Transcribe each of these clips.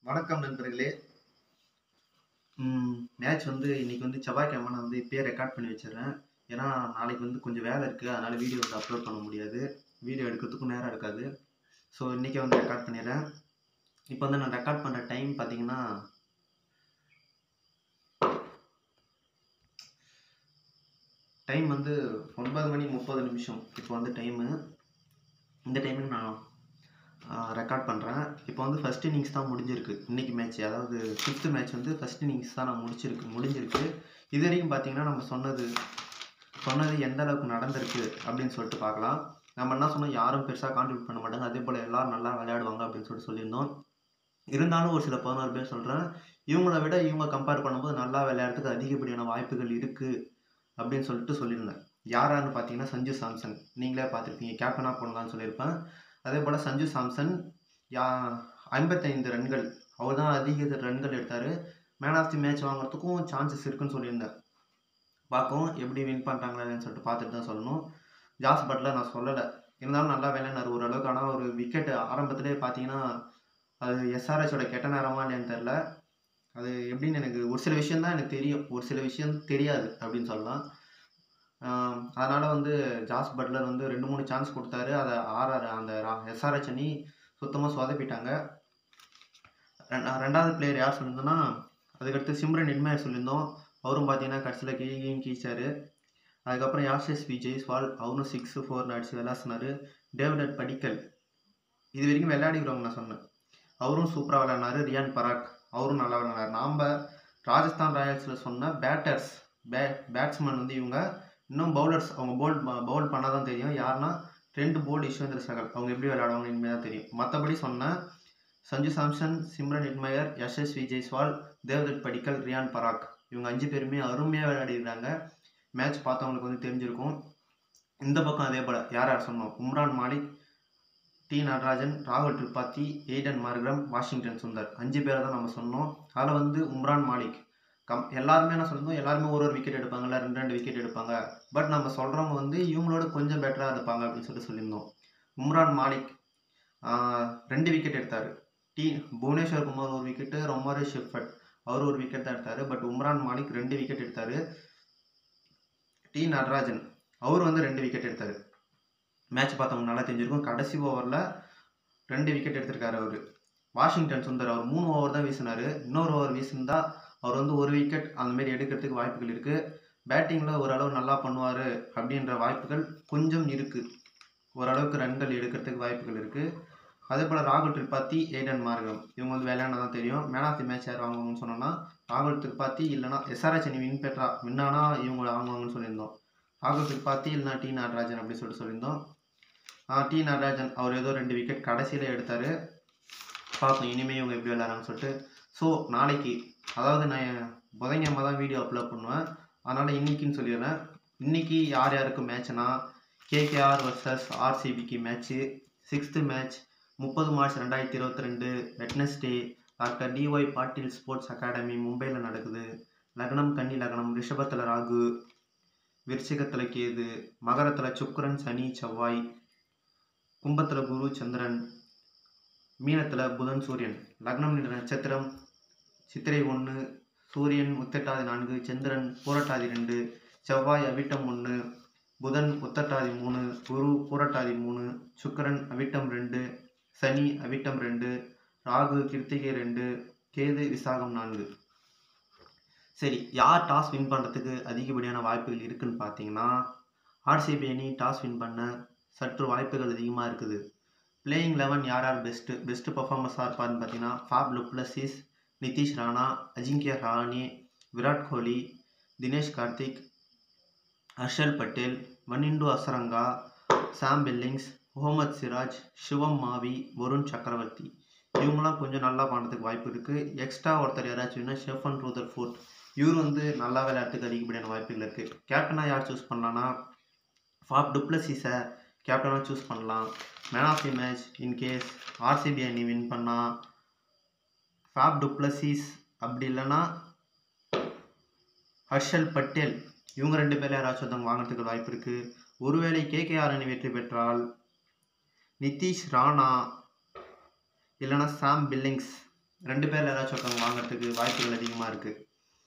வணக்கம் நண்பர்களே மேட்ச் வந்து இன்னைக்கு வந்து செவ்வாய்க்கிழமை நான் வந்து இப்பயே ரெக்கார்ட் பண்ணி வச்சிடுறேன் ஏன்னா நாளைக்கு வந்து கொஞ்சம் வேலை இருக்குது அதனால் வீடியோ வந்து அப்லோட் பண்ண முடியாது வீடியோ எடுக்கிறதுக்கும் நேரம் இருக்காது ஸோ இன்றைக்கே வந்து ரெக்கார்ட் பண்ணிடுறேன் இப்போ வந்து நான் ரெக்கார்ட் பண்ணுற டைம் பார்த்தீங்கன்னா டைம் வந்து ஒன்பது மணி முப்பது நிமிஷம் இப்போ வந்து டைமு இந்த டைமுக்கு நான் ரெக்கார்ட் பண்ணுறேன் இப்போ வந்து ஃபஸ்ட் இன்னிங்ஸ் தான் முடிஞ்சிருக்கு இன்றைக்கி மேட்ச் அதாவது ஃபிஃப்த்து மேட்ச் வந்து ஃபஸ்ட் இன்னிங்ஸ் தான் நான் முடிச்சிருக்கு முடிஞ்சிருக்கு இது வரைக்கும் பார்த்தீங்கன்னா நம்ம சொன்னது சொன்னது எந்த அளவுக்கு நடந்திருக்கு அப்படின்னு சொல்லிட்டு பார்க்கலாம் நம்ம என்ன சொன்னோம் யாரும் பெருசாக கான்ட்ரிபியூட் பண்ண மாட்டாங்க அதே போல் எல்லாரும் நல்லா விளையாடுவாங்க அப்படின்னு சொல்லிட்டு சொல்லியிருந்தோம் இருந்தாலும் ஒரு சில பதினோரு பேர் சொல்கிறேன் இவங்கள விட இவங்க கம்பேர் பண்ணும்போது நல்லா விளையாடுறதுக்கு அதிகப்படியான வாய்ப்புகள் இருக்குது அப்படின்னு சொல்லிட்டு சொல்லியிருந்தேன் யாரான்னு பார்த்தீங்கன்னா சஞ்சு சாம்சன் நீங்களே பார்த்துருப்பீங்க கேப்டனாக போடலான்னு சொல்லியிருப்பேன் அதே போல் சஞ்சு சாம்சன் யா ஐம்பத்தைந்து ரன்கள் அவர் தான் அதிக ரன்கள் எடுத்தார் மேன் ஆஃப் தி மேட்ச் வாங்குறதுக்கும் சான்சஸ் இருக்குன்னு சொல்லியிருந்தேன் பார்க்கவும் எப்படி வின் பண்ணுறாங்களான்னு சொல்லிட்டு பார்த்துட்டு தான் சொல்லணும் ஜாஸ் பட்லர் நான் சொல்லலை இருந்தாலும் நல்லா விளையாடினார் ஓரளவுக்கு ஆனால் ஒரு விக்கெட் ஆரம்பத்திலே பார்த்தீங்கன்னா அது எஸ்ஆர்எஸோட கெட்ட நேரமா இல்லையான்னு தெரில அது எப்படின்னு எனக்கு ஒரு சில விஷயந்தான் எனக்கு தெரியும் ஒரு சில விஷயம் தெரியாது அப்படின்னு சொல்லலாம் அதனால் வந்து ஜாஸ் பட்லர் வந்து ரெண்டு மூணு சான்ஸ் கொடுத்தாரு அதை ஆர்ஆர் அந்த எஸ்ஆர்எச் அணி சுத்தமாக சொதப்பிட்டாங்க ரெண்டா- ரெண்டாவது பிளேயர் யார் சொல்லியிருந்தோன்னா அதுக்கடுத்து சிம்ரன் இன்மையர் சொல்லியிருந்தோம் அவரும் பார்த்தீங்கன்னா கடைசியில் கீழ் கீச்சாரு அதுக்கப்புறம் யாஷஸ் வி ஜெய்ஸ்வால் அவரும் சிக்ஸு ஃபோர் அடிச்சு விளாசினாரு டேவிட் படிக்கல் இது வரைக்கும் விளையாடிக்கிறவங்க நான் சொன்னேன் அவரும் சூப்பராக விளையாடினாரு ரியான் பராக் அவரும் நல்லா விளையாடினார் நாம் ராஜஸ்தான் ராயல்ஸில் சொன்ன பேட்டர்ஸ் பே பேட்ஸ்மேன் வந்து இவங்க இன்னும் பவுலர்ஸ் அவங்க பவுல் பவுல் பண்ணால் தான் தெரியும் யாருன்னா ரெண்டு போல்டு யஷ்வந்திர சகல் அவங்க எப்படி விளையாடுவாங்க இனிமேல் தான் தெரியும் மற்றபடி சொன்ன சஞ்சு சாம்சன் சிம்ரன் இட்மயர் யஷஸ்வி ஜெய்ஸ்வால் தேவ்தத் படிக்கல் ரியான் பராக் இவங்க அஞ்சு பேருமே அருமையாக விளையாடிருக்காங்க மேட்ச் பார்த்தவங்களுக்கு வந்து தெரிஞ்சிருக்கும் இந்த பக்கம் அதே போல் யார் யார் சொன்னோம் உம்ரான் மாலிக் டி நடராஜன் ராகுல் திரிபாத்தி எய்டன் மார்க்ரம் வாஷிங்டன் சுந்தர் அஞ்சு பேரை தான் நம்ம சொன்னோம் அதில் வந்து உம்ரான் மாலிக் கம் எல்லாருமே என்ன சொல்லியிருந்தோம் எல்லாருமே ஒரு ஒரு விக்கெட் எடுப்பாங்கல்ல ரெண்டு ரெண்டு விக்கெட் எடுப்பாங்க பட் நம்ம சொல்கிறவங்க வந்து இவங்களோட கொஞ்சம் பெட்டராக இருப்பாங்க அப்படின்னு சொல்லிட்டு சொல்லியிருந்தோம் உம்ரான் மாலிக் ஆஹ், ரெண்டு விக்கெட் எடுத்தார் டி புவனேஸ்வர் குமார் ஒரு விக்கெட்டு ரொமாரி ஷெஃபர்ட் அவர் ஒரு விக்கெட் தான் எடுத்தார் பட் உம்ரான் மாலிக் ரெண்டு விக்கெட் எடுத்தார் டி நடராஜன் அவர் வந்து ரெண்டு விக்கெட் எடுத்தார் மேட்ச் பார்த்தவங்க நல்லா தெரிஞ்சிருக்கும் கடைசி ஓவரில் ரெண்டு விக்கெட் எடுத்திருக்காரு அவர் வாஷிங்டன் சுந்தர் அவர் மூணு ஓவர் தான் வீசினார் இன்னொரு ஓவர் வீசியிருந்தா அவர் வந்து ஒரு விக்கெட் அந்த மாதிரி எடுக்கிறதுக்கு வாய்ப்புகள் இருக்குது பேட்டிங்கில் ஓரளவு நல்லா பண்ணுவார் அப்படின்ற வாய்ப்புகள் கொஞ்சம் இருக்குது ஓரளவுக்கு ரன்கள் எடுக்கிறதுக்கு வாய்ப்புகள் இருக்குது அதே போல் ராகுல் திரிபாத்தி ஏடன் மார்கம் இவங்க வந்து விளையாட தான் தெரியும் மேன் ஆஃப் தி மேட்ச் யார் வாங்குவாங்கன்னு சொன்னோன்னா ராகுல் திரிபாத்தி இல்லைனா எஸ்ஆர்எச் அணி வின் பெற்றா வின்னானா இவங்க வாங்குவாங்கன்னு சொல்லியிருந்தோம் ராகுல் திரிபாத்தி இல்லைனா டி நடராஜன் அப்படி சொல்லிட்டு சொல்லியிருந்தோம் ஆ, டி நடராஜன் அவர் ஏதோ ரெண்டு விக்கெட் கடைசியில் எடுத்தார் பார்ப்போம் இனிமேல் இவங்க எப்படி விளையாடுறாங்கன்னு சொல்லிட்டு ஸோ நாளைக்கு அதாவது நான் புதன்கிழமை தான் வீடியோ அப்லோட் பண்ணுவேன் அதனால் இன்னைக்குன்னு சொல்லிடுறேன் இன்னைக்கு யார் யாருக்கு மேட்ச்னா கேகேஆர் வர்சஸ் ஆர்சிபிக்கு மேட்ச்சு சிக்ஸ்த்து மேட்ச் முப்பது மார்ச் ரெண்டாயிரத்தி இருபத்தி ரெண்டு Wednesday Doctor D Y Patil Sports Academy மும்பையில் நடக்குது லக்னம் கன்னி லக்னம் ரிஷபத்தில் ராகு விருச்சிகத்தில் கேது மகரத்தில் சுக்கிரன் சனி செவ்வாய் கும்பத்தில் குரு சந்திரன் மீனத்தில் புதன் சூரியன் லக்னம் என்ற நட்சத்திரம் சித்திரை ஒன்று சூரியன் முத்தெட்டாதி நான்கு சந்திரன் பூரட்டாதி ரெண்டு செவ்வாய் அவிட்டம் ஒன்று புதன் உத்தட்டாதி மூணு குரு பூரட்டாதி மூணு சுக்கிரன் அவிட்டம் ரெண்டு சனி அவிட்டம் ரெண்டு ராகு கிருத்திகை ரெண்டு கேது விசாகம் நான்கு சரி யார் டாஸ் வின் பண்ணுறதுக்கு அதிகப்படியான வாய்ப்புகள் இருக்குன்னு பார்த்தீங்கன்னா ஆர்சிபி அணி டாஸ் வின் பண்ண சற்று வாய்ப்புகள் அதிகமாக இருக்குது பிளேயிங் லெவன் யார் யார் பெஸ்ட்டு பெஸ்ட்டு பர்ஃபார்மன்ஸாக இருப்பாருன்னு பார்த்தீங்கன்னா Faf du Plessis Nitish Rana Ajinkya Rahane Virat Kohli Dinesh Karthik Harshal Patel Wanindu Hasaranga Sam Billings Mohammed Siraj Shivam Mavi Varun Chakravarthy இவங்களாம் கொஞ்சம் நல்லா பண்ணுறதுக்கு வாய்ப்பு இருக்குது எக்ஸ்ட்ரா ஒருத்தர் யாராச்சும் வேணா ஷெஃபன் ரூதர் ஃபோர்ட் இவர் வந்து நல்லா விளையாடுறதுக்கு அதிகப்படியான வாய்ப்புகள் இருக்குது கேப்டனாக யார் சூஸ் பண்ணலான்னா ஃபாப் டுப்ளசிஸை கேப்டனாக சூஸ் பண்ணலாம் man of the match in case RCB அணி வின் பண்ணால் ஃபாப் டுப்ளசிஸ் அப்படி இல்லைன்னா ஹர்ஷல் பட்டேல் இவங்க ரெண்டு பேர்ல யாராச்சும் ஒருத்தவங்க வாங்குறதுக்கு வாய்ப்பு இருக்குது ஒருவேளை கேகேஆர் அணி வெற்றி பெற்றால் நிதிஷ் ராணா இல்லைன்னா சாம் பில்லிங்ஸ் ரெண்டு பேரில் ஏதாச்சும் ஒருத்தவங்க வாங்குறதுக்கு வாய்ப்புகள் அதிகமாக இருக்குது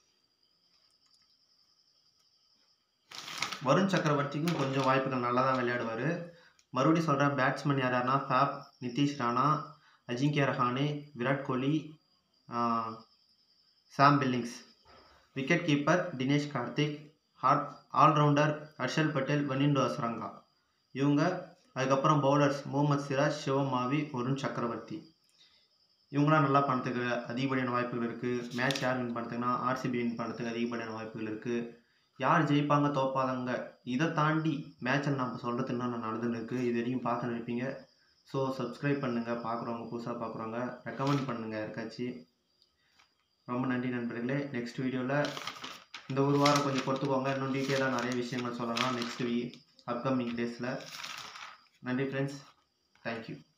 வருண் சக்கரவர்த்திக்கும் கொஞ்சம் வாய்ப்புகள் நல்லா தான் விளையாடுவார் மறுபடியும் சொல்கிறேன் பேட்ஸ்மேன் யார் யாருன்னா ஃபேப் நிதிஷ் ராணா அஜிங்கிய ரஹானே விராட் கோலி ஆஹ், Sam Billings wicket keeper Dinesh Karthik hot allrounder Harshal Patel வனிண்டோ அஸ்ரங்கா இவங்க அதுக்கப்புறம் பவுலர்ஸ் முகமது சிராஜ் சிவமாவி வருண் சக்கரவர்த்தி இவங்களாம் நல்லா பண்ணுறதுக்கு அதிகப்படியான வாய்ப்புகள் இருக்குது மேட்ச் யார் வின் பண்ணுறதுக்குன்னா ஆர்சிபி வின் பண்ணுறதுக்கு அதிகப்படியான வாய்ப்புகள் இருக்குது யார் ஜெயிப்பாங்க தோப்பாதாங்க இதை தாண்டி மேட்சில் நம்ம சொல்கிறது என்ன நடந்துன்னு இருக்குது இது வரைக்கும் பார்த்து நினைப்பீங்க ஸோ சப்ஸ்கிரைப் பண்ணுங்கள் பார்க்குறவங்க புதுசாக பார்க்குறவங்க ரெக்கமெண்ட் பண்ணுங்கள் யாருக்காச்சும் ரொம்ப நன்றி நண்பர்களே நெக்ஸ்ட் வீடியோவில் இந்த ஒரு வாரம் கொஞ்சம் பொறுத்துக்கோங்க இன்னும் டீட்டெயிலாக நிறைய விஷயங்கள் சொல்லலாம் நெக்ஸ்ட் வீ அப்கமிங் டேஸில் நன்றி ஃப்ரெண்ட்ஸ் தேங்க்யூ